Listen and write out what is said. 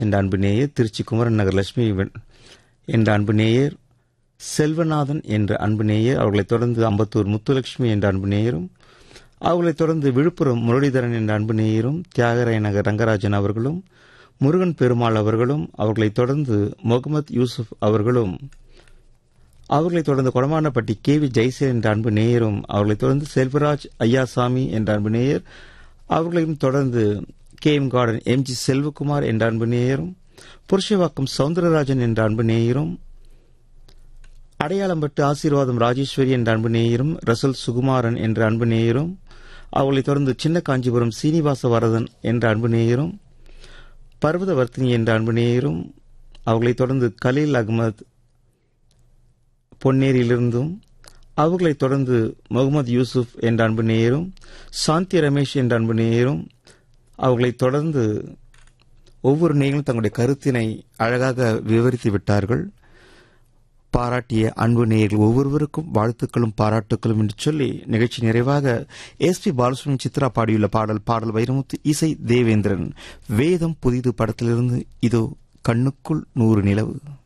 என்ற அன்பு நேயர் திருச்சி குமரன் நகர் லட்சுமி வெ- என்ற அன்பு நேயர் செல்வநாதன் என்ற அன்பு நேயர் அவர்களைத் தொடர்ந்து அம்பத்தூர் முத்துலட்சுமி என்ற அன்பு நேயரும் அவர்களைத் தொடர்ந்து விழுப்புரம் முரளிதரன் என்ற அன்பு நேயரும் தியாகராய நகர் ரங்கராஜன் அவர்களும் முருகன் பெருமாள் அவர்களும் அவர்களைத் தொடர்ந்து முகமது யூசுப் அவர்களும் அவர்களைத் தொடர்ந்து கொடமானப்பட்டி கே வி ஜெய்சேல் என்ற அன்பு நேயரும் அவர்களைத் தொடர்ந்து செல்வராஜ் ஐயாசாமி என்ற அன்பு நேயர் அவர்களையும் தொடர்ந்து K M garden M G Selvakumar என்ற அன்பு நேயரும் புருஷவாக்கம் சவுந்தரராஜன் என்ற அன்பு நேயரும் அடையாளம்பட்டு ஆசீர்வாதம் ராஜேஸ்வரி என்ற அன்பு நேயரும் ரசல் சுகுமாரன் என்ற அன்பு நேயரும் அவர்களைத் தொடர்ந்து சின்ன காஞ்சிபுரம் சீனிவாச வரதன் என்ற அன்பு நேயரும் பர்வதவர்த்தினி என்ற அன்பு நேயரும் அவர்களைத் தொடர்ந்து கலீல் அகமது பொன்னேரியிலிருந்தும் அவர்களைத் தொடர்ந்து முகமது யூசுப் என்ற அன்பு நேயரும் சாந்தி ரமேஷ் என்ற அன்பு நேயரும் அவர்களைத் தொடர்ந்து ஒவ்வொரு நேயர்களும் தங்களுடைய கருத்தினை அழகாக விவரித்து விட்டார்கள் பாராட்டிய அன்பு நேயர்கள் ஒவ்வொருவருக்கும் வாழ்த்துக்களும் பாராட்டுக்களும் என்று சொல்லி நிகழ்ச்சி நிறைவாக எஸ் பி பாலசுப்ரமணியம் சித்ரா பாடியுள்ள பாடல் பாடல் வைரமுத்து இசை தேவேந்திரன் வேதம் புதிது படத்திலிருந்து இதோ கண்ணுக்குள் நூறு நிலவு